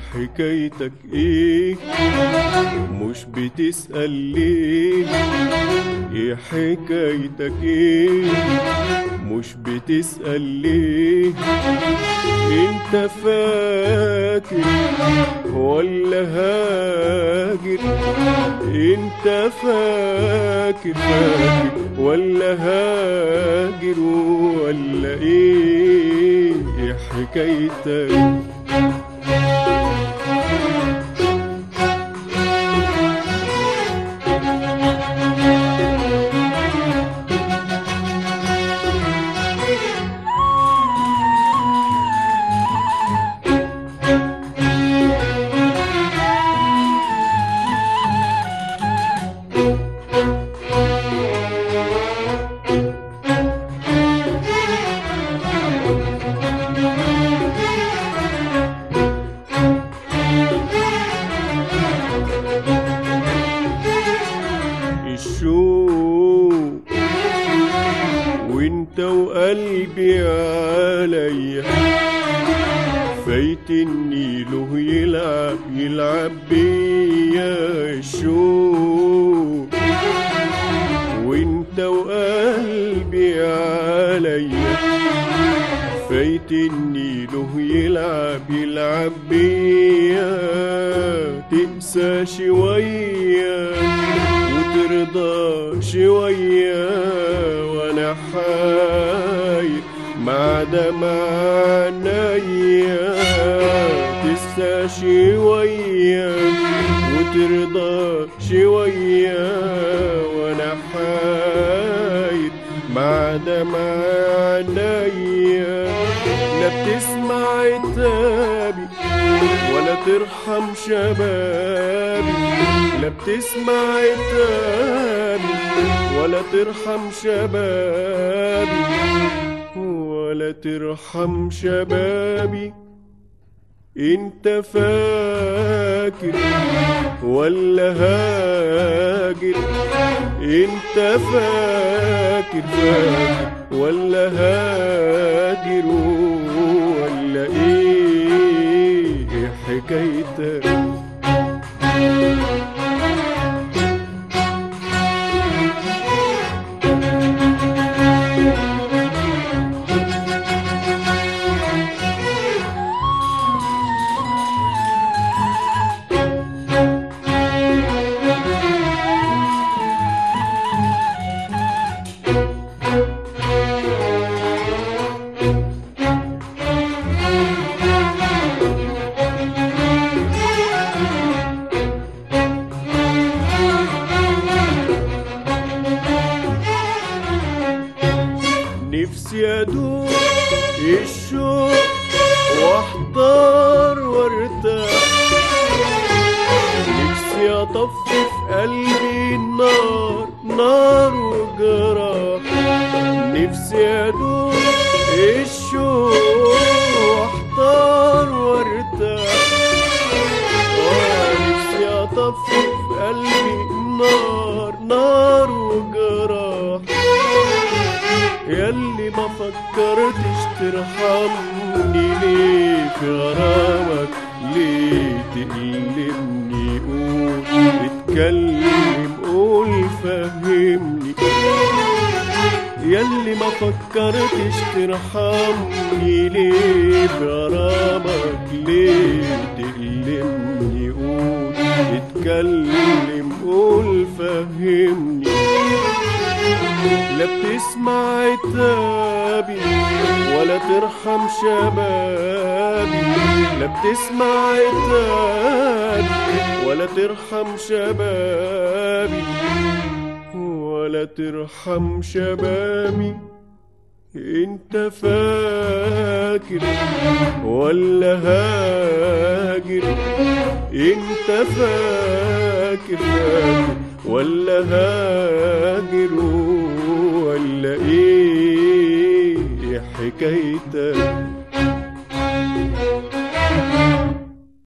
حكايتك ايه مش بتسأل ليه ايه حكايتك ايه مش بتسأل ليه انت فاكر ولا هاجر انت فاكر فاكر ولا هاجر ولا ايه ايه حكايتك الشوق وانت وقلبي عليا فايتني له يلعب يلعب بيا الشوق وانت وقلبي عليا فايتني له يلعب يلعب بيا تنسى شويه وترضى شوية وانا حاير مع دمع عينيا تنسى شوية وترضى شوية وانا حاير مع دمع عينيا لا بتسمع عتابي ولا ترحم شبابي لا بتسمع عتابي ولا ترحم شبابي ولا ترحم شبابي انت فاكر ولا هاجر انت فاكر فاكر ولا هاجر ولا ايه إيه حكايتك نفسي ادوق الشوق واحضر وارتاح نفسي اطفي في قلبي النار نار وجراح نفسي ادوق الشوق واحضر وارتاح آه، نفسي اطفي في قلبي النار نار وجراح ياللي ما فكرتش ترحمني ليه في غرامك ليه تقلبني قول اتكلم قول فهمني ياللي ما فكرتش ترحمني ليه في غرامك ليه تقلبني قول اتكلم قول فهمني لا بتسمع عتابي ولا ترحم شبابي لا بتسمع عتابي ولا ترحم شبابي ولا ترحم شبابي انت فاكر ولا هاجر انت فاكر فاكر ولا هاجر ولا ايه حكايتك